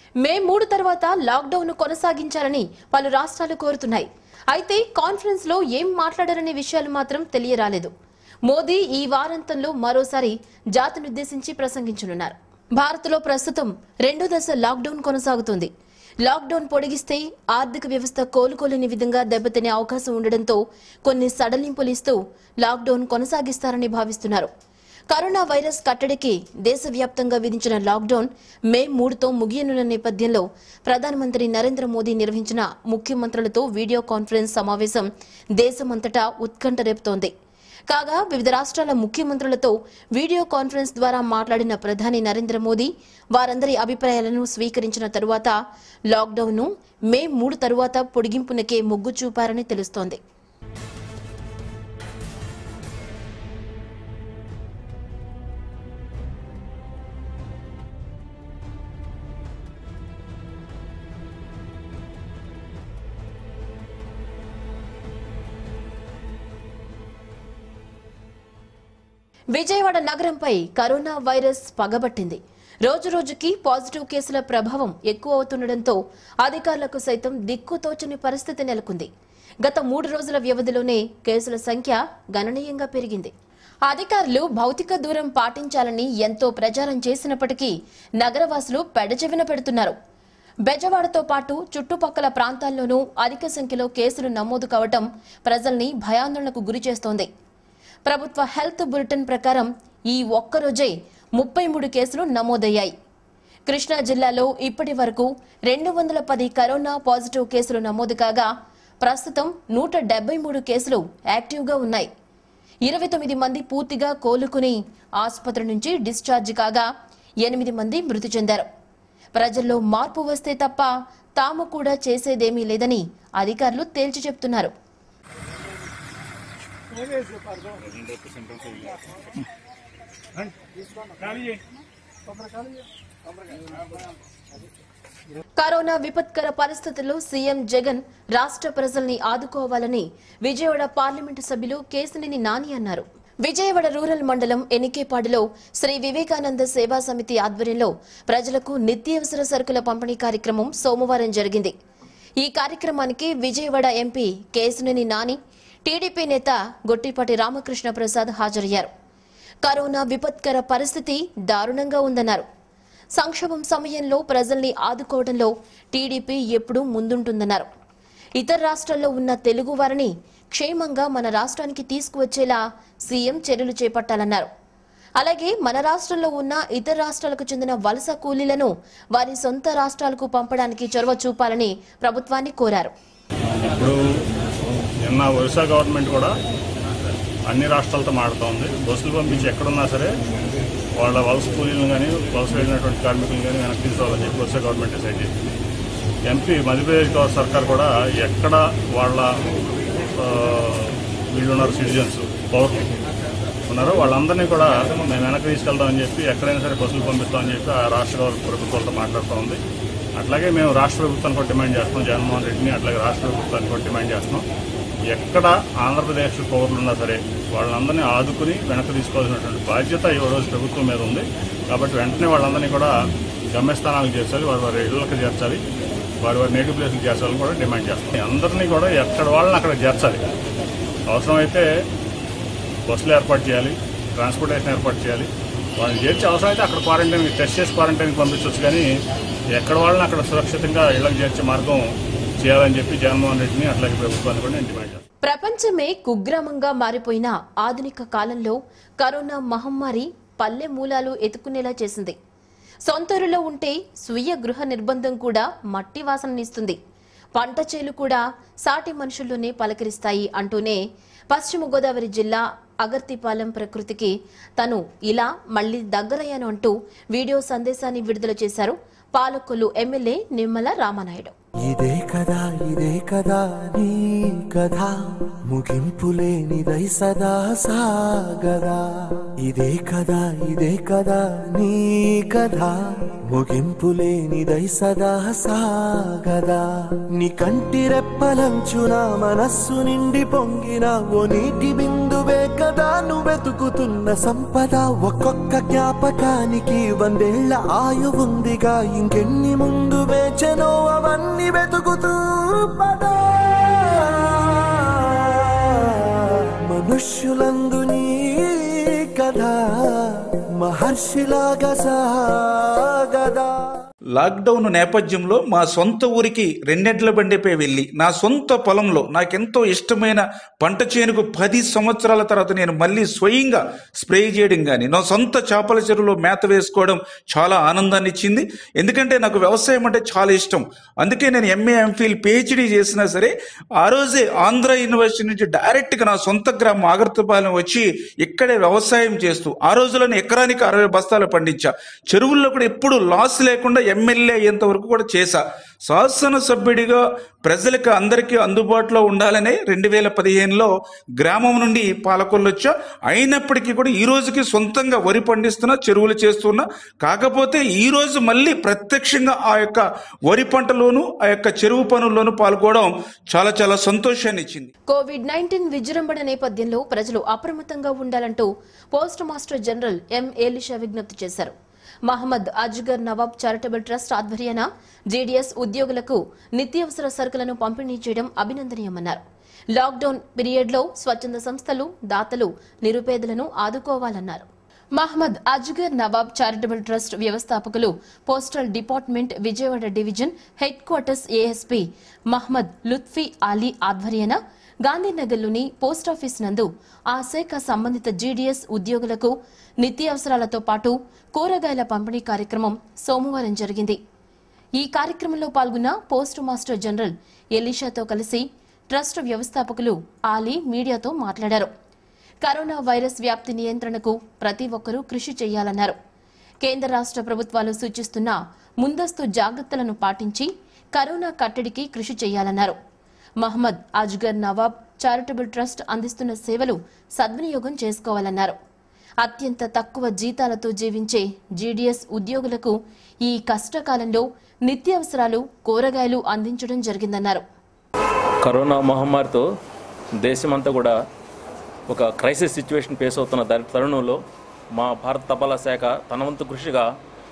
మే మూడు తర్వాత లాక్డౌన్ కొనసాగించాలని పలు రాష్ట్రాలు కోరుతున్నాయి అయితే కాన్ఫరెన్స్ లో ఏం మాట్లాడారనే విషయాలు మాత్రం తెలియరాలేదు మోదీ ఈ వారాంతంలో మరోసారి జాతినుద్దేశించి ప్రసంగించనున్నారు భారత్లో ప్రస్తుతం రెండో దశ లాక్డౌన్ కొనసాగుతుంది లాక్డౌన్ పొడిగిస్తే ఆర్థిక వ్యవస్థ కోలుకోలేని విధంగా దెబ్బతినే అవకాశం ఉండడంతో కొన్ని సడలింపులు ఇస్తూ లాక్డౌన్ కొనసాగిస్తారని భావిస్తున్నారు కరోనా వైరస్ కట్టడికి దేశవ్యాప్తంగా విధించిన లాక్డౌన్ మే మూడుతో ముగియనున్న నేపథ్యంలో ప్రధానమంత్రి నరేంద్ర మోదీ నిర్వహించిన ముఖ్యమంత్రులతో వీడియో కాన్ఫరెన్స్ సమావేశం దేశమంతటా ఉత్కంఠ రేపుతోంది కాగా వివిధ రాష్ట్రాల ముఖ్యమంత్రులతో వీడియో కాన్ఫరెన్స్ ద్వారా మాట్లాడిన ప్రధాని నరేంద్ర మోదీ వారందరి అభిప్రాయాలను స్వీకరించిన తరువాత లాక్డౌన్ను మే మూడు తరువాత పొడిగింపునకే మొగ్గు చూపారని తెలుస్తోంది విజయవాడ నగరంపై కరోనా వైరస్ పగబట్టింది రోజు రోజుకి పాజిటివ్ కేసుల ప్రభావం ఎక్కువ అవుతుండటంతో అధికారులకు సైతం దిక్కుతోచని పరిస్థితి నెలకొంది గత మూడు రోజుల వ్యవధిలోనే కేసుల సంఖ్య గణనీయంగా పెరిగింది అధికారులు భౌతిక దూరం పాటించాలని ఎంతో ప్రచారం చేసినప్పటికీ నగరవాసులు పెడచెవిన పెడుతున్నారు బెజవాడతో పాటు చుట్టుపక్కల ప్రాంతాల్లోనూ అధిక సంఖ్యలో కేసులు నమోదు కావటం ప్రజల్ని భయాందోళనకు గురి చేస్తోంది ప్రభుత్వ హెల్త్ బులెటిన్ ప్రకారం ఈ ఒక్కరోజే ముప్పై మూడు కేసులు నమోదయ్యాయి కృష్ణా జిల్లాలో ఇప్పటి వరకు రెండు వందల పది కరోనా పాజిటివ్ కేసులు నమోదు కాగా ప్రస్తుతం నూట డెబ్బై మూడు కేసులు యాక్టివ్గా ఉన్నాయి ఇరవై తొమ్మిది మంది పూర్తిగా కోలుకుని ఆసుపత్రి నుంచి డిశ్చార్జ్ కాగా ఎనిమిది మంది మృతి చెందారు ప్రజల్లో మార్పు వస్తే తప్ప తాము కూడా చేసేదేమీ లేదని అధికారులు తేల్చి చెప్తున్నారు కరోనా విపత్కర పరిస్థితుల్లో సీఎం జగన్ రాష్ట్ర ప్రజల్ని ఆదుకోవాలని విజయవాడ పార్లమెంటు సభ్యులు కేసినేని నాని అన్నారు విజయవాడ రూరల్ మండలం ఎనికేపాడులో శ్రీ వివేకానంద సేవా సమితి ఆధ్వర్యంలో ప్రజలకు నిత్యావసర సరుకుల పంపిణీ కార్యక్రమం సోమవారం జరిగింది ఈ కార్యక్రమానికి విజయవాడ ఎంపీ కేసినేని నాని టీడీపీ నేత గొట్టిపాటి రామకృష్ణ ప్రసాద్ హాజరయ్యారు కరోనా విపత్కర పరిస్థితి దారుణంగా ఉందన్నారు సంక్షోభం సమయంలో ప్రజల్ని ఆదుకోవడంలో టీడీపీ ఎప్పుడూ ముందుంటుందన్నారు ఇతర రాష్ట్రాల్లో ఉన్న తెలుగు వారిని క్షేమంగా మన రాష్ట్రానికి తీసుకువచ్చేలా సీఎం చర్యలు చేపట్టాలన్నారు అలాగే మన రాష్ట్రంలో ఉన్న ఇతర రాష్ట్రాలకు చెందిన వలస కూలీలను వారి సొంత రాష్ట్రాలకు పంపడానికి చొరవ చూపాలని ప్రభుత్వాన్ని కోరారు ఇప్పుడు నిన్న ఒరిస్సా గవర్నమెంట్ కూడా అన్ని రాష్ట్రాలతో మాడుతోంది బస్సులు పంపించి ఎక్కడున్నా సరే వాళ్ళ వలస కూలీలను కానీ వలస వెళ్ళినటువంటి కార్మికులను కానీ వెనక్కి తీసుకోవాలని చెప్పి ఒరిస్సా గవర్నమెంట్ డిసైడ్ చేసింది ఎంపీ మధ్యప్రదేశ్ గవ- సర్కార్ కూడా ఎక్కడ వాళ్ళ ఆ, వీళ్ళు ఉన్నారు సిటిజన్స్ పౌరులు ఉన్నారో వాళ్ళందరినీ కూడా మేము వెనక్కి తీసుకెళ్తామని చెప్పి ఎక్కడైనా సరే బస్సులు పంపిస్తామని చెప్పి ఆ రాష్ట్ర గవర్నమెంట్ ప్రభుత్వాలతో మాట్లాడుతూ ఉంది అట్లాగే మేము రాష్ట్ర ప్రభుత్వానికి కూడా డిమాండ్ చేస్తున్నాం జగన్మోహన్ రెడ్డిని అట్లాగే రాష్ట్ర ప్రభుత్వానికి కూడా డిమాండ్ చేస్తున్నాం ఎక్కడ ఆంధ్రప్రదేశ్ పౌరులు ఉన్నా సరే వాళ్ళందరినీ ఆదుకుని వెనక్కి తీసుకోవాల్సినటువంటి బాధ్యత ఈ రోజు ప్రభుత్వం మీద ఉంది కాబట్టి వెంటనే వాళ్ళందరినీ కూడా గమ్యస్థానాలకు చేర్చాలి వారి వారి ఇళ్లకు చేర్చాలి వారి వారి నేటివ్ ప్లేస్కి చేర్చాలని కూడా డిమాండ్ చేస్తాం అందరినీ కూడా ఎక్కడ వాళ్ళని అక్కడ చేర్చాలి అవసరమైతే బస్సులు ఏర్పాటు చేయాలి ట్రాన్స్పోర్టేషన్ ఏర్పాటు చేయాలి వాళ్ళని చేర్చి అవసరమైతే అక్కడ క్వారంటైన్ టెస్ట్ చేసి క్వారంటైన్కి పంపించవచ్చు కానీ ఎక్కడ వాళ్ళని అక్కడ సురక్షితంగా ఇళ్లకు చేర్చే మార్గం చేయాలని చెప్పి జగన్మోహన్ రెడ్డిని అట్లాగే ప్రభుత్వాన్ని కూడా నేను డిమాండ్ చేస్తాను ప్రపంచమే కుగ్రామంగా మారిపోయిన ఆధునిక కాలంలో కరోనా మహమ్మారి పల్లె మూలాలు ఎత్తుకునేలా చేసింది సొంతూరులో ఉంటే స్వీయ గృహ నిర్బంధం కూడా మట్టి వాసననిస్తుంది పంట చేలు కూడా సాటి మనుషుల్లోనే పలకరిస్తాయి అంటూనే పశ్చిమ గోదావరి జిల్లా అగర్తిపాలెం ప్రకృతికి తను ఇలా మళ్లీ దగ్గరయ్యాను అంటూ వీడియో సందేశాన్ని విడుదల చేశారు పాలకొల్లు ఎమ్మెల్యే నిమ్మల రామానాయుడు ఇదే కదా ఇదే కదా నీ కథ ముగింపు లేనిదై సదా సాగదా ఇదే కదా ఇదే కదా నీ కథ ముగింపు లేనిదై సదా సాగదా నీ కంటి రెప్పలంచున మనస్సు నిండి పొంగిన ఓ నీటి బిందువే కదా నువ్వెతుకుతున్న సంపద ఒక్కొక్క జ్ఞాపకానికి వందేళ్ల ఆయువుందిగా ఇంకెన్ని ముందు వేచనో అవన్నీ వెతుకుతూ పదా మనుష్యులందు నీ కథ మహర్షిలాగా సాగదా లాక్డౌన్ నేపథ్యంలో మా సొంత ఊరికి రెండెడ్ల బండిపై వెళ్ళి నా సొంత పొలంలో నాకెంతో ఇష్టమైన పంట చేనుకు పది సంవత్సరాల తర్వాత నేను మళ్ళీ స్వయంగా స్ప్రే చేయడం కానీ నా సొంత చేపల చెరువులో మేత వేసుకోవడం చాలా ఆనందాన్ని ఇచ్చింది ఎందుకంటే నాకు వ్యవసాయం అంటే చాలా ఇష్టం అందుకే నేను ఎంఏ ఎంఫిల్ పిహెచ్డి చేసినా సరే ఆ రోజే ఆంధ్ర యూనివర్సిటీ నుంచి డైరెక్ట్గా నా సొంత గ్రామం ఆగర్తపాలెం వచ్చి ఇక్కడే వ్యవసాయం చేస్తూ ఆ రోజులను ఎకరానికి అరవై బస్తాలు పండించా చెరువుల్లో కూడా ఎప్పుడు లాస్ లేకుండా ఎమ్మెల్యే అయ్యేంత వరకు కూడా చేశా శాసనసభ్యుడిగా ప్రజలకు అందరికీ అందుబాటులో ఉండాలనే రెండు వేల పదిహేనులో గ్రామం నుండి పాలకొల్లు వచ్చా అయినప్పటికీ కూడా ఈ రోజుకి సొంతంగా వరి పండిస్తున్నా చెరువులు చేస్తున్నా కాకపోతే ఈ రోజు మళ్ళీ ప్రత్యక్షంగా ఆ యొక్క వరి పంటలోను ఆ యొక్క చెరువు పనుల్లోనూ పాల్గొనడం చాలా చాలా సంతోషాన్ని ఇచ్చింది కోవిడ్ నైన్టీన్ విజృంభణ నేపథ్యంలో ప్రజలు అప్రమత్తంగా ఉండాలంటూ post master general M Elisha విజ్ఞప్తి చేశారు మహమ్మద్ అజ్గర్ నవాబ్ చారిటబుల్ ట్రస్ట్ ఆధ్వర్యాన జేడీఎస్ ఉద్యోగులకు నిత్యావసర సరుకులను పంపిణీ చేయడం అభినందనీయమన్నారు లాక్డౌన్ పీరియడ్లో స్వచ్ఛంద సంస్థలు దాతలు నిరుపేదలను ఆదుకోవాలన్నారు మహమ్మద్ అజ్గర్ నవాబ్ చారిటబుల్ ట్రస్ట్ వ్యవస్థాపకులు postal department Vijayawada division headquarters ASP Mohammed Lutfi Ali ఆధ్వర్యాన గాంధీనగర్లోని పోస్టాఫీస్ నందు ఆ శాఖ సంబంధిత జీడీఎస్ ఉద్యోగులకు నిత్యావసరాలతో పాటు కూరగాయల పంపిణీ కార్యక్రమం సోమవారం జరిగింది ఈ కార్యక్రమంలో పాల్గొన్న పోస్ట్ మాస్టర్ జనరల్ ఎలీషాతో కలిసి ట్రస్ట్ వ్యవస్థాపకులు ఆలీ మీడియాతో మాట్లాడారు కరోనా వైరస్ వ్యాప్తి నియంత్రణకు ప్రతి ఒక్కరూ కృషి చేయాలన్నారు కేంద్ర రాష్ట్ర ప్రభుత్వాలు సూచిస్తున్న ముందస్తు జాగ్రత్తలను పాటించి కరోనా కట్టడికి కృషి చేయాలన్నారు మహమ్మద్ అజ్గర్ నవాబ్ చారిటబుల్ ట్రస్ట్ అందిస్తున్న సేవలు సద్వినియోగం చేసుకోవాలన్నారు అత్యంత తక్కువ జీతాలతో జీవించే జీడీఎస్ ఉద్యోగులకు ఈ కష్టకాలంలో నిత్యావసరాలు కూరగాయలు అందించడం జరిగిందన్నారు కరోనా మహమ్మారితో దేశమంతా కూడా ఒక క్రైసిస్ సిచ్యువేషన్ ఫేస్ అవుతున్న దాని తరుణంలో మా భారత తపాలా శాఖ తన వంతు కృషిగా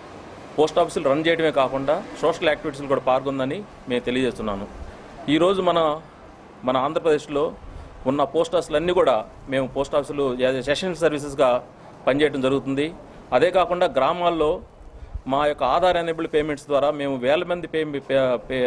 పోస్ట్ ఆఫీసులు రన్ చేయడమే కాకుండా సోషల్ యాక్టివిటీస్లో కూడా పాల్గొందని మేము తెలియజేస్తున్నాను ఈరోజు మన మన ఆంధ్రప్రదేశ్లో ఉన్న పోస్ట్ ఆఫీసులన్నీ కూడా మేము పోస్ట్ ఆఫీసులు యాజ్ సెషన్ సర్వీసెస్గా పనిచేయడం జరుగుతుంది అదే కాకుండా గ్రామాల్లో మా యొక్క ఆధార్ ఎనేబుల్ పేమెంట్స్ ద్వారా మేము వేల మంది పే పే- పే-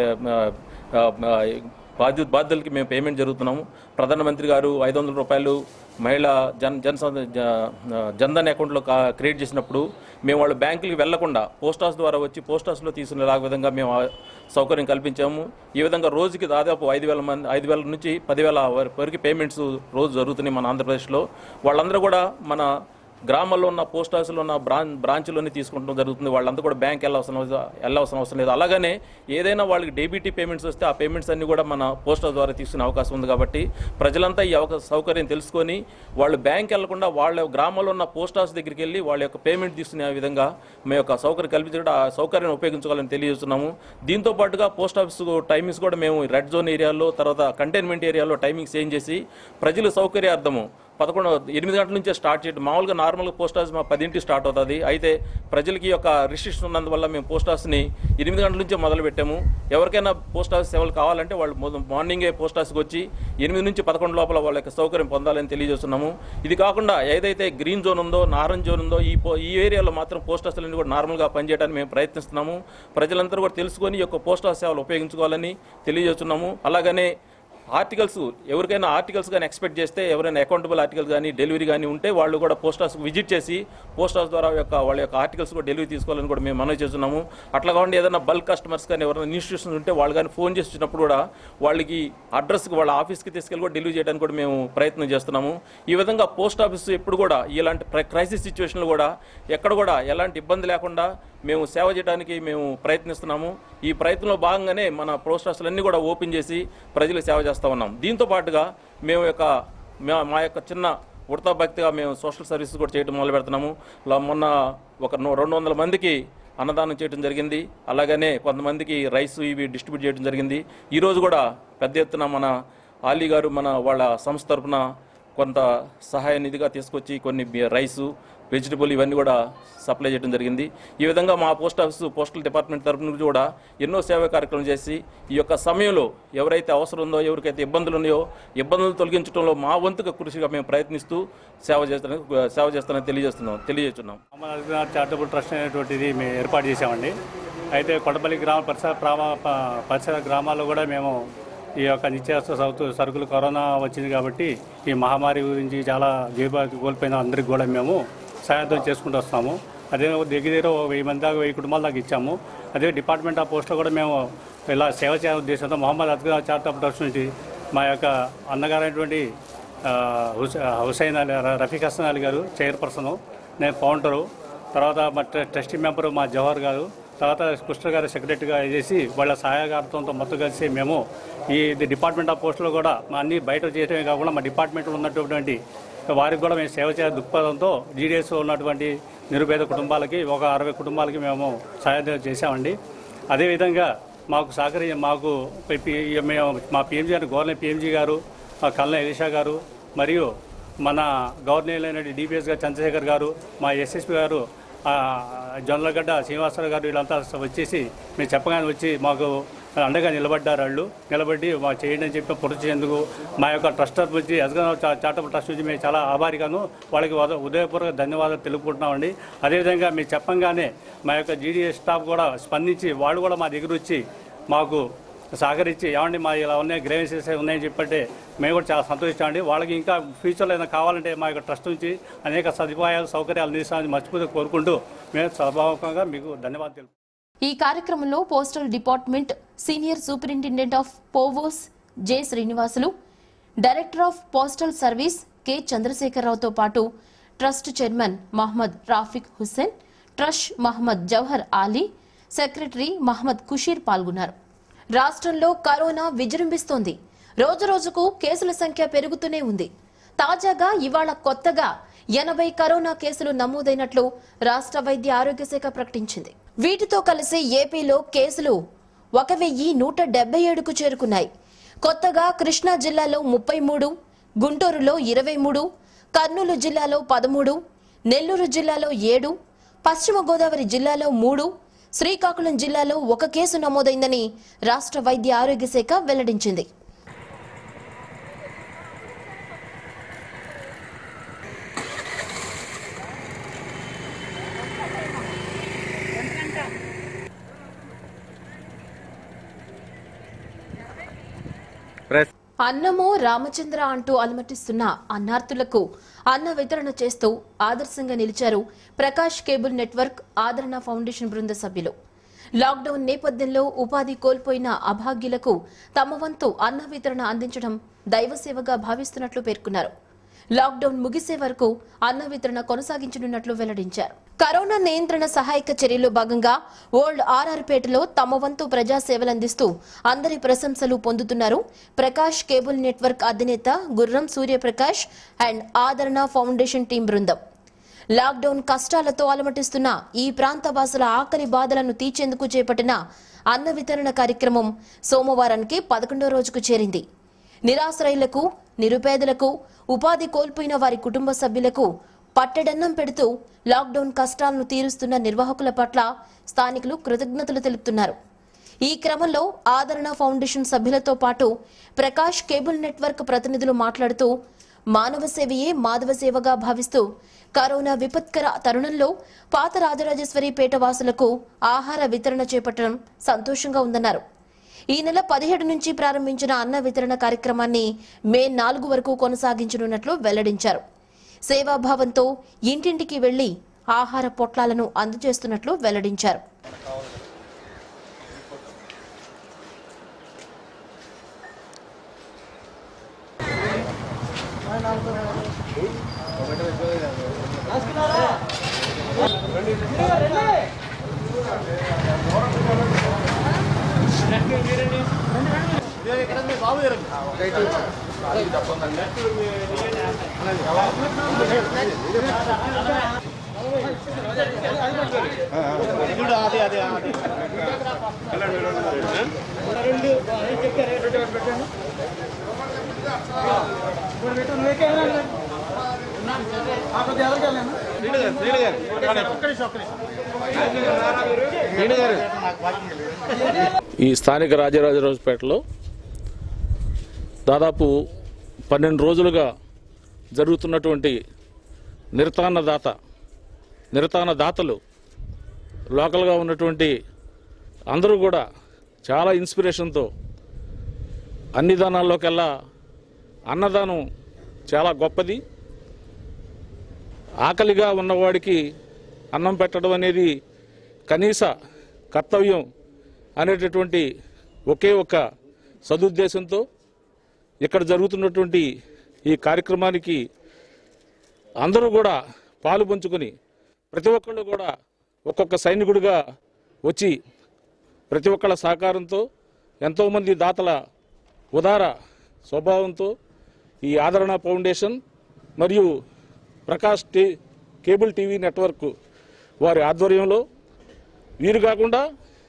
ఆ, ఆ, బాధ్యత బాధ్యులకి మేము పేమెంట్ జరుగుతున్నాము ప్రధానమంత్రి గారు ఐదు వందల రూపాయలు మహిళా జన్ జన్ స- జ- జన్ధన్ అకౌంట్లో కా- క్రియేట్ చేసినప్పుడు మేము వాళ్ళ బ్యాంకులకి వెళ్లకుండా పోస్ట్ ఆఫీస్ ద్వారా వచ్చి పోస్ట్ ఆఫీస్లో తీసుకునే విధంగా మేము ఆ సౌకర్యం కల్పించాము ఈ విధంగా రోజుకి దాదాపు ఐదు వేల మంది ఐదు వేల నుంచి పదివేల వర- వరకు పేమెంట్స్ రోజు జరుగుతున్నాయి మన ఆంధ్రప్రదేశ్లో వాళ్ళందరూ కూడా మన గ్రామాల్లో ఉన్న పోస్ట్ ఆఫీసులో ఉన్న బ్రాంచ్ బ్రాంచ్లోనే తీసుకుంటడం జరుగుతుంది వాళ్ళంతా కూడా బ్యాంక్ వెళ్ళవసరం అవసరం- వెళ్ళవసరం అవసరం లేదు అలాగనే ఏదైనా వాళ్ళకి డేబిటీ పేమెంట్స్ వస్తే ఆ పేమెంట్స్ అన్ని కూడా మన పోస్ట్ ఆఫీస్ ద్వారా తీసుకునే అవకాశం ఉంది కాబట్టి ప్రజలంతా ఈ అవకాశ సౌకర్యం తెలుసుకొని వాళ్ళు బ్యాంక్ వెళ్లకుండా వాళ్ళ గ్రామంలో ఉన్న పోస్ట్ ఆఫీస్ దగ్గరికి వెళ్ళి వాళ్ళ యొక్క పేమెంట్ తీసుకునే విధంగా మేము యొక్క సౌకర్యం కల్పించడం ఆ సౌకర్యాన్ని ఉపయోగించుకోవాలని తెలియజేస్తున్నాము దీంతో పాటుగా పోస్ట్ ఆఫీస్ టైమింగ్స్ కూడా మేము రెడ్ జోన్ ఏరియాలో తర్వాత కంటైన్మెంట్ ఏరియాలో టైమింగ్స్ చేంజ్ చేసి ప్రజల సౌకర్యార్థము పదకొండు ఎనిమిది గంటల నుంచే స్టార్ట్ చేయడం మామూలుగా నార్మల్గా పోస్ట్ ఆఫీస్ మా పదింటి స్టార్ట్ అవుతుంది అయితే ప్రజలకి ఈ యొక్క రిస్ట్రిక్షన్ ఉన్నందువల్ల మేము పోస్ట్ ఆఫీస్ని ఎనిమిది గంటల నుంచే మొదలు పెట్టాము ఎవరికైనా పోస్ట్ ఆఫీస్ సేవలు కావాలంటే వాళ్ళు మొద- మార్నింగే పోస్ట్ ఆఫీస్కి వచ్చి ఎనిమిది నుంచి పదకొండు లోపల వాళ్ళ యొక్క సౌకర్యం పొందాలని తెలియజేస్తున్నాము ఇది కాకుండా ఏదైతే గ్రీన్ జోన్ ఉందో నారెంజ్ జోన్ ఉందో ఈ పో- ఈ ఏరియాలో మాత్రం పోస్ట్ ఆఫీసులన్నీ కూడా నార్మల్గా పనిచేయడానికి మేము ప్రయత్నిస్తున్నాము ప్రజలందరూ కూడా తెలుసుకొని ఈ యొక్క పోస్ట్ ఆఫీస్ సేవలు ఉపయోగించుకోవాలని తెలియజేస్తున్నాము అలాగనే ఆర్టికల్స్ ఎవరికైనా ఆర్టికల్స్ కానీ ఎక్స్పెక్ట్ చేస్తే ఎవరైనా అకౌంటబుల్ ఆర్టికల్స్ కానీ డెలివరీ కానీ ఉంటే వాళ్ళు కూడా పోస్ట్ ఆఫీస్ విజిట్ చేసి పోస్ట్ ఆఫీస్ ద్వారా యొక్క వాళ్ళ యొక్క ఆర్టికల్స్ కూడా డెలివరీ తీసుకోవాలని కూడా మేము మనవి చేస్తున్నాము అట్లా కాకుండా ఏదైనా బల్క్ కస్టమర్స్ కానీ ఎవరైనా ఇన్స్టిట్యూషన్స్ ఉంటే వాళ్ళు కానీ ఫోన్ చేసి వచ్చినప్పుడు కూడా వాళ్ళకి అడ్రస్కి వాళ్ళ ఆఫీస్కి తీసుకెళ్ళి కూడా డెలివరీ చేయడానికి కూడా మేము ప్రయత్నం చేస్తున్నాము ఈ విధంగా పోస్ట్ ఆఫీస్ ఎప్పుడు కూడా ఇలాంటి క్రైసిస్ సిచ్యువేషన్లో కూడా ఎక్కడ కూడా ఎలాంటి ఇబ్బంది లేకుండా మేము సేవ చేయడానికి మేము ప్రయత్నిస్తున్నాము ఈ ప్రయత్నంలో భాగంగానే మన పోస్ట్ ఆఫీసులన్నీ కూడా ఓపెన్ చేసి ప్రజలకు సేవ చేస్తూ ఉన్నాం దీంతో పాటుగా మేము యొక్క మా- మా యొక్క చిన్న ఉడతా భక్తిగా మేము సోషల్ సర్వీసెస్ కూడా చేయడం మొదలు పెడుతున్నాము లా- మొన్న ఒక నూ- రెండు వందల మందికి అన్నదానం చేయడం జరిగింది అలాగనే కొంతమందికి రైస్ ఇవి డిస్ట్రిబ్యూట్ చేయడం జరిగింది ఈరోజు కూడా పెద్ద ఎత్తున మన ఆలీ గారు మన వాళ్ళ సంస్థ తరపున కొంత సహాయ నిధిగా తీసుకొచ్చి కొన్ని బి- రైసు వెజిటబుల్ ఇవన్నీ కూడా సప్లై చేయడం జరిగింది ఈ విధంగా మా పోస్ట్ ఆఫీస్ పోస్టల్ డిపార్ట్మెంట్ తరపు నుంచి కూడా ఎన్నో సేవా కార్యక్రమాలు చేసి ఈ యొక్క సమయంలో ఎవరైతే అవసరం ఉందో ఎవరికైతే ఇబ్బందులు ఉన్నాయో ఇబ్బందులు తొలగించడంలో మా వంతుగా కృషిగా మేము ప్రయత్నిస్తూ సేవ చేస్తానని సేవ చేస్తానని తెలియజేస్తున్నాం తెలియజేస్తున్నాం అమరనాథ్ చారిటబుల్ ట్రస్ట్ అనేటువంటిది మేము ఏర్పాటు చేశామండి అయితే కొడపల్లి గ్రామ పరిసర ప్రామ ప- పరిసర గ్రామాల్లో కూడా మేము ఈ యొక్క నిత్యావసర సరుకు సరుకులు కరోనా వచ్చింది కాబట్టి ఈ మహమ్మారి గురించి చాలా జీవ కోల్పోయిన అందరికి కూడా మేము సహాయం చేసుకుంటూ వస్తున్నాము అదే దగ్గర దగ్గర ఓ వెయ్యి మంది దాకా వెయ్యి కుటుంబాల దాకా ఇచ్చాము అదే డిపార్ట్మెంట్ ఆఫ్ పోస్ట్లో కూడా మేము ఇలా సేవ చేయాలనే ఉద్దేశంతో మొహమ్మద్ అద్గా చారిటబుల్ ట్రస్ట్ నుంచి మా యొక్క అన్నగారైనటువంటి ఆ, హుస- హుసైన్ అలీ ర- రఫీక్ హసన్ అలీ గారు చైర్పర్సను నేను ఫౌండరు తర్వాత మా ట్ర- ట్రస్టీ మెంబరు మా జవహర్ గారు తర్వాత కృష్ణ గారు సెక్రటరీగా చేసి వాళ్ళ సహాయకారంతో మొత్తం కలిసి మేము ఈ ఇది డిపార్ట్మెంట్ ఆఫ్ పోస్టులో కూడా మా అన్ని బయట చేయడమే కాకుండా మా డిపార్ట్మెంట్లో ఉన్నటువంటి వారికి కూడా మేము సేవ చేసే దృక్పథంతో జీడీఎస్లో ఉన్నటువంటి నిరుపేద కుటుంబాలకి ఒక అరవై కుటుంబాలకి మేము సహాయం చేశామండి అదేవిధంగా మాకు సహకరి మాకు పి- పి- మేము మా పిఎంజీ గారు గవర్నర్ పిఎంజీ గారు మా కల్న ఎలీషా గారు మరియు మన గవర్నర్ అయిన డిపిఎస్ గారు చంద్రశేఖర్ గారు మా ఎస్ఎస్పి గారు ఆ, జొన్నలగడ్డ శ్రీనివాసరావు గారు వీళ్ళంతా వచ్చేసి మేము చెప్పగానే వచ్చి మాకు అండగా నిలబడ్డారు వాళ్ళు నిలబడి మా చేయండి అని చెప్పి పొరచేందుకు మా యొక్క ట్రస్ట్ తరపు నుంచి ఎస్గన్ చారిటబుల్ ట్రస్ట్ నుంచి మేము చాలా ఆభారిగాను వాళ్ళకి ఉద- ఉదయపూర్వక ధన్యవాదాలు తెలుపుకుంటున్నామండి అదేవిధంగా మేము చెప్పంగానే మా యొక్క జీడీఎస్ స్టాఫ్ కూడా స్పందించి వాళ్ళు కూడా మా దగ్గర వచ్చి మాకు సహకరించి ఏమండి మా ఇలా ఉన్నాయి గ్రేవెన్సెస్ ఉన్నాయని చెప్పంటే మేము కూడా చాలా సంతోషిస్తామండి వాళ్ళకి ఇంకా ఫ్యూచర్లో ఏదైనా కావాలంటే మా యొక్క ట్రస్ట్ నుంచి అనేక సదుపాయాలు సౌకర్యాలు అందిస్తామని మర్చిపోతే కోరుకుంటూ మేము సభాముఖంగా మీకు ధన్యవాదాలు తెలుపు ఈ కార్యక్రమంలో postal department senior superintendent of పోవోస్ J Srinivasulu director of postal service K చంద్రశేఖరరావుతో పాటు trust chairman Mohammed Rafiq Hussain trust Mohammed Jawahar Ali secretary Mohammed Kushir పాల్గొన్నారు రాష్ట్రంలో కరోనా విజృంభిస్తోంది రోజురోజుకు కేసుల సంఖ్య పెరుగుతూనే ఉంది తాజాగా ఇవాళ కొత్తగా ఎనభై కరోనా కేసులు నమోదైనట్లు రాష్ట్ర వైద్య ఆరోగ్య శాఖ ప్రకటించింది వీటితో కలిసి ఏపీలో కేసులు ఒక వెయ్యి నూట డెబ్బై ఏడుకు చేరుకున్నాయి కొత్తగా కృష్ణా జిల్లాలో ముప్పై మూడు గుంటూరులో ఇరవై మూడు కర్నూలు జిల్లాలో పదమూడు నెల్లూరు జిల్లాలో ఏడు పశ్చిమ గోదావరి జిల్లాలో మూడు శ్రీకాకుళం జిల్లాలో ఒక కేసు నమోదైందని రాష్ట్ర వైద్య ఆరోగ్య శాఖ వెల్లడించింది అన్నమో రామచంద్ర అంటూ అలమటిస్తున్న అన్నార్థులకు అన్న వితరణ చేస్తూ ఆదర్శంగా నిలిచారు Prakash cable network Aadarana foundation బృంద సభ్యులు లాక్డౌన్ నేపథ్యంలో ఉపాధి కోల్పోయిన అభాగ్యులకు తమ వంతు అన్న వితరణ అందించడం దైవసేవగా భావిస్తున్నట్లు పేర్కొన్నారు లాక్డౌన్ ముగిసే వరకు అన్న వితరణ కొనసాగించనున్నట్లు వెల్లడించారు కరోనా నియంత్రణ సహాయక చర్యలో భాగంగా ఓల్డ్ ఆర్ఆర్పేటలో తమ వంతు ప్రజా సేవలందిస్తూ అందరి ప్రశంసలు పొందుతున్నారు ప్రకాష్ కేబుల్ నెట్వర్క్ అధినేత Gurram Suryaprakash and Aadarana foundation team బృందం లాక్డౌన్ కష్టాలతో అలమటిస్తున్న ఈ ప్రాంత వాసుల ఆకలి బాధలను తీర్చేందుకు చేపట్టిన అన్న వితరణ కార్యక్రమం సోమవారానికి పదకొండో రోజుకు చేరింది నిరాశ్రయులకు నిరుపేదలకు ఉపాధి కోల్పోయిన వారి కుటుంబ సభ్యులకు పట్టెడన్నం పెడుతూ లాక్డౌన్ కష్టాలను తీరుస్తున్న నిర్వాహకుల పట్ల స్థానికులు కృతజ్ఞతలు తెలుపుతున్నారు ఈ క్రమంలో ఆదరణ ఫౌండేషన్ సభ్యులతో పాటు ప్రకాష్ కేబుల్ నెట్వర్క్ ప్రతినిధులు మాట్లాడుతూ మానవ సేవయే మాధవ సేవగా భావిస్తూ కరోనా విపత్కర తరుణంలో పాత రాజరాజేశ్వరి పేట వాసులకు ఆహార వితరణ చేపట్టడం సంతోషంగా ఉందన్నారు ఈ నెల పదిహేడు నుంచి ప్రారంభించిన అన్న వితరణ కార్యక్రమాన్ని మే నాలుగు వరకు కొనసాగించనున్నట్లు వెల్లడించారు సేవాభావంతో ఇంటింటికి వెళ్లి ఆహార పొట్లాలను అందజేస్తున్నట్లు వెల్లడించారు ఈ స్థానిక రాజరాజరాజుపేటలో దాదాపు పన్నెండు రోజులుగా జరుగుతున్నటువంటి నిరతాన్న దాత నిరతాన దాతలు లోకల్గా ఉన్నటువంటి అందరూ కూడా చాలా ఇన్స్పిరేషన్తో అన్ని దానాల్లోకెల్లా అన్నదానం చాలా గొప్పది ఆకలిగా ఉన్నవాడికి అన్నం పెట్టడం అనేది కనీస కర్తవ్యం అనేటటువంటి ఒకే ఒక సదుద్దేశంతో ఇక్కడ జరుగుతున్నటువంటి ఈ కార్యక్రమానికి అందరూ కూడా పాలు పంచుకొని ప్రతి ఒక్కళ్ళు కూడా ఒక్కొక్క సైనికుడిగా వచ్చి ప్రతి ఒక్కళ్ళ సహకారంతో ఎంతోమంది దాతల ఉదార స్వభావంతో ఈ ఆదరణ ఫౌండేషన్ మరియు Prakash T cable TV network వారి ఆధ్వర్యంలో వీరు కాకుండా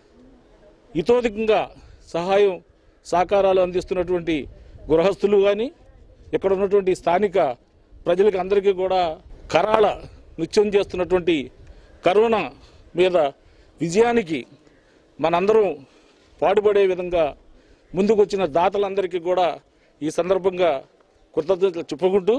ఇతోధికంగా సహాయం సహకారాలు అందిస్తున్నటువంటి గృహస్థులు కానీ ఇక్కడ ఉన్నటువంటి స్థానిక ప్రజలకి అందరికీ కూడా కరాళ నృత్యం చేస్తున్నటువంటి కరోనా మీద విజయానికి మనందరం పాటుపడే విధంగా ముందుకొచ్చిన దాతలందరికీ కూడా ఈ సందర్భంగా కృతజ్ఞతలు చెప్పుకుంటూ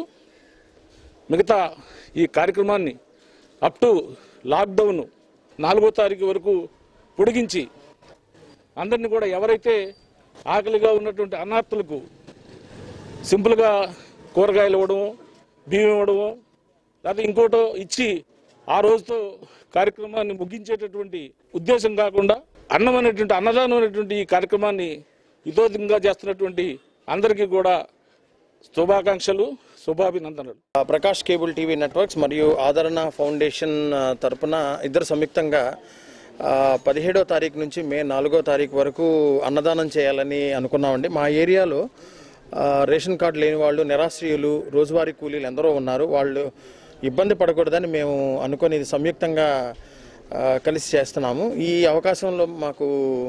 మిగతా ఈ కార్యక్రమాన్ని అప్ టు లాక్డౌన్ నాలుగో తారీఖు వరకు పొడిగించి అందరిని కూడా ఎవరైతే ఆకలిగా ఉన్నటువంటి అనార్థులకు సింపుల్గా కూరగాయలు ఇవ్వడము బియ్యం ఇవ్వడము లేకపోతే ఇంకోటో ఇచ్చి ఆ రోజుతో కార్యక్రమాన్ని ముగించేటటువంటి ఉద్దేశం కాకుండా అన్నం అనేటువంటి అన్నదానం అనేటువంటి ఈ కార్యక్రమాన్ని ఇతోధికంగా చేస్తున్నటువంటి అందరికీ కూడా శుభాకాంక్షలు శుభాభినందనలు ఆ, ప్రకాష్ కేబుల్ టీవీ నెట్వర్క్స్ మరియు ఆదరణ ఫౌండేషన్ ఆ, తరపున ఇద్దరు సంయుక్తంగా ఆ, పదిహేడో తారీఖు నుంచి మే నాలుగో తారీఖు వరకు అన్నదానం చేయాలని అనుకున్నామండి మా ఏరియాలో ఆ, రేషన్ కార్డు లేని వాళ్ళు నిరాశ్రయులు రోజువారీ కూలీలు ఎందరో ఉన్నారు వాళ్ళు ఇబ్బంది పడకూడదని మేము అనుకొని ఇది సంయుక్తంగా ఆ, కలిసి చేస్తున్నాము ఈ అవకాశంలో మాకు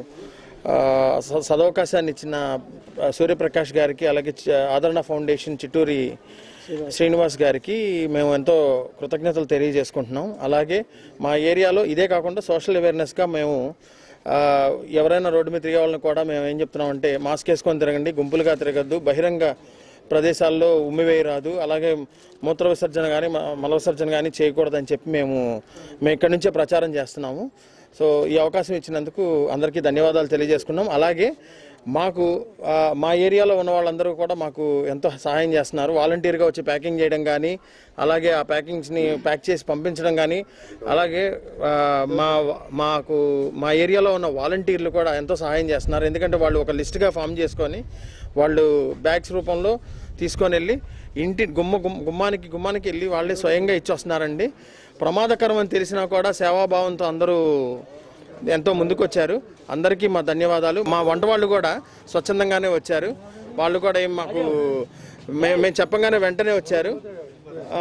ఆ, స- సదవకాశాన్ని ఇచ్చిన ఆ, సూర్యప్రకాష్ గారికి అలాగే చ- ఆదరణ ఫౌండేషన్ చిట్టూరి శ్రీనివాస్ గారికి మేము ఎంతో కృతజ్ఞతలు తెలియజేసుకుంటున్నాం అలాగే మా ఏరియాలో ఇదే కాకుండా సోషల్ అవేర్నెస్గా మేము ఆ, ఎవరైనా రోడ్డు మీద తిరిగే వాళ్ళని కూడా మేము ఏం చెప్తున్నామంటే మాస్క్ వేసుకొని తిరగండి గుంపులుగా తిరగద్దు బహిరంగ ప్రదేశాల్లో ఉమ్మివేయరాదు అలాగే మూత్ర విసర్జన కానీ మల విసర్జన కానీ చేయకూడదని చెప్పి మేము మేము ఇక్కడి నుంచే ప్రచారం చేస్తున్నాము సో ఈ అవకాశం ఇచ్చినందుకు అందరికీ ధన్యవాదాలు తెలియజేసుకున్నాం అలాగే మాకు ఆ, మా ఏరియాలో ఉన్న వాళ్ళందరూ కూడా మాకు ఎంతో సహాయం చేస్తున్నారు వాలంటీర్గా వచ్చి ప్యాకింగ్ చేయడం కానీ అలాగే ఆ ప్యాకింగ్స్ని ప్యాక్ చేసి పంపించడం కానీ అలాగే ఆ, మా మాకు మా ఏరియాలో ఉన్న వాలంటీర్లు కూడా ఎంతో సహాయం చేస్తున్నారు ఎందుకంటే వాళ్ళు ఒక లిస్ట్గా ఫామ్ చేసుకొని వాళ్ళు బ్యాగ్స్ రూపంలో తీసుకొని వెళ్ళి ఇంటి గుమ్మ గుమ్మ గుమ్మానికి గుమ్మానికి వెళ్ళి వాళ్ళే స్వయంగా ఇచ్చి వస్తున్నారండి ప్రమాదకరం అని తెలిసినా కూడా సేవాభావంతో అందరూ ఎంతో ముందుకొచ్చారు అందరికీ మా ధన్యవాదాలు మా వంట వాళ్ళు కూడా స్వచ్ఛందంగానే వచ్చారు వాళ్ళు కూడా ఏం మాకు మేము మేము చెప్పంగానే వెంటనే వచ్చారు ఆ,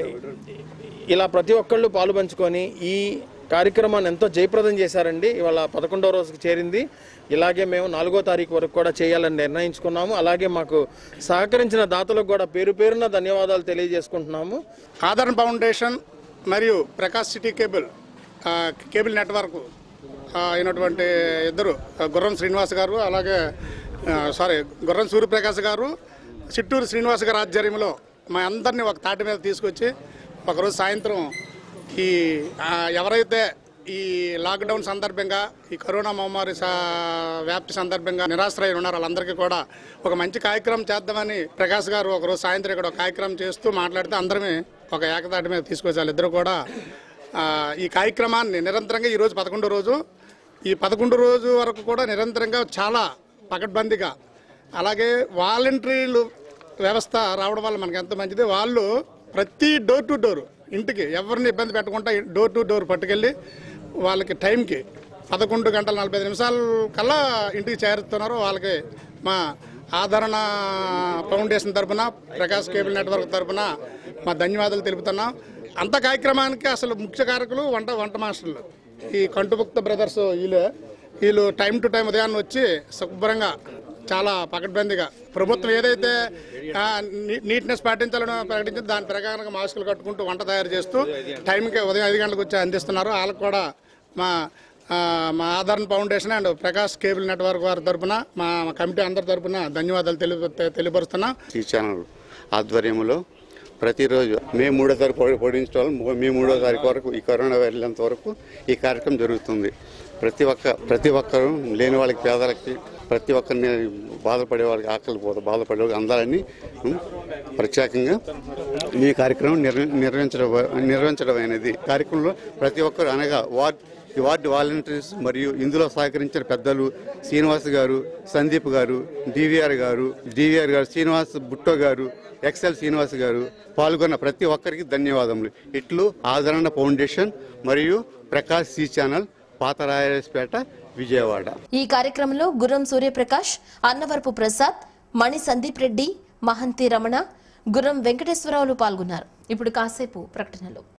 ఇలా ప్రతి ఒక్కళ్ళు పాలు పంచుకొని ఈ కార్యక్రమాన్ని ఎంతో జయప్రదం చేశారండి ఇవాళ పదకొండవ రోజుకి చేరింది ఇలాగే మేము నాలుగో తారీఖు వరకు కూడా చేయాలని నిర్ణయించుకున్నాము అలాగే మాకు సహకరించిన దాతలకు కూడా పేరు పేరున ధన్యవాదాలు తెలియజేసుకుంటున్నాము ఆదరణ ఫౌండేషన్ మరియు ప్రకాష్ సిటీ కేబుల్ ఆ, కేబుల్ నెట్వర్క్ ఆ, అయినటువంటి ఇద్దరు ఆ, గుర్రం శ్రీనివాస్ గారు అలాగే ఆ, సారీ గుర్రం సూర్యప్రకాష్ గారు చిట్టూరు శ్రీనివాస్ గారి ఆధ్వర్యంలో మా అందరినీ ఒక తాటి మీద తీసుకొచ్చి ఒకరోజు సాయంత్రం ఈ ఆ, ఎవరైతే ఈ లాక్డౌన్ సందర్భంగా ఈ కరోనా మహమ్మారి సా- వ్యాప్తి సందర్భంగా నిరాశ్రయులు ఉన్నారు వాళ్ళందరికీ కూడా ఒక మంచి కార్యక్రమం చేద్దామని ప్రకాష్ గారు ఒకరోజు సాయంత్రం ఇక్కడ ఒక కార్యక్రమం చేస్తూ మాట్లాడితే అందరమే ఒక ఏకతాటి మీద తీసుకొచ్చారు ఇద్దరు కూడా ఆ, ఈ కార్యక్రమాన్ని నిరంతరంగా ఈరోజు పదకొండో రోజు ఈ పదకొండు రోజు వరకు కూడా నిరంతరంగా చాలా పకడ్బందీగా అలాగే వాలంటీర్లు వ్యవస్థ రావడం వల్ల మనకి ఎంత మంచిది వాళ్ళు ప్రతి డోర్ టు డోర్ ఇంటికి ఎవరిని ఇబ్బంది పెట్టకుండా డోర్ టు డోర్ పట్టుకెళ్ళి వాళ్ళకి టైంకి పదకొండు గంటల నలభై ఐదు నిమిషాల కల్లా ఇంటికి చేరుతున్నారు వాళ్ళకి మా ఆదరణ ఫౌండేషన్ తరపున ప్రకాష్ కేబుల్ నెట్వర్క్ తరపున మా ధన్యవాదాలు తెలుపుతున్నాం అంత కార్యక్రమానికి అసలు ముఖ్య కారకులు వంట వంట మాస్టర్లు ఈ కంటుముక్త బ్రదర్స్ వీళ్ళు వీళ్ళు టైం టు టైం ఉదయాన్నే వచ్చి శుభ్రంగా చాలా పకడ్బందీగా ప్రభుత్వం ఏదైతే ఆ, నీ- నీట్నెస్ పాటించాలని ప్రకటించింది దాని ప్రకారంగా మాస్కులు కట్టుకుంటూ వంట తయారు చేస్తూ టైంకి ఉదయం ఐదు గంటలకు వచ్చి అందిస్తున్నారు వాళ్ళకు కూడా మా ఆ, మా Aadarana foundation and Prakash cable network వారి తరపున మా మా కమిటీ అందరి తరపున ధన్యవాదాలు తెలియ తెలియపరుస్తున్నాం ఈ ఛానల్ ఆధ్వర్యంలో ప్రతిరోజు మే మూడో తారీఖు పొడి- పొడిగించడం వల్ల ము- మే మూడో తారీఖు వరకు ఈ కరోనా వెళ్ళేంత వరకు ఈ కార్యక్రమం జరుగుతుంది ప్రతి ఒక్క ప్రతి ఒక్కరు లేని వాళ్ళకి పేదలకి ప్రతి ఒక్కరిని బాధపడే వాళ్ళకి ఆకలి పోత బాధపడే వాళ్ళకి అందాలని ఉం, ప్రత్యేకంగా ఈ కార్యక్రమం నిర్వ- నిర్వహించడం నిర్వహించడం అనేది కార్యక్రమంలో ప్రతి ఒక్కరు అనగా వార్డ్ ఈ వార్డు వాలంటీర్స్ మరియు ఇందులో సహకరించిన పెద్దలు శ్రీనివాస్ గారు సందీప్ గారు డివిఆర్ గారు డివిఆర్ గారు శ్రీనివాస్ బుట్టో గారు ఎక్సెల్ శ్రీనివాస్ గారు పాల్గొన్న ప్రతి ఒక్కరికి ధన్యవాదములు ఇట్లు ఆదరణ ఫౌండేషన్ మరియు ప్రకాష్ సి ఛానల్ పాతరాయపేట విజయవాడ ఈ కార్యక్రమంలో గుర్రం సూర్యప్రకాష్ అన్నవరపు ప్రసాద్ మణి సందీప్ రెడ్డి మహంతి రమణ గుర్రం వెంకటేశ్వరరావులు పాల్గొన్నారు ఇప్పుడు కాసేపు ప్రకటనలు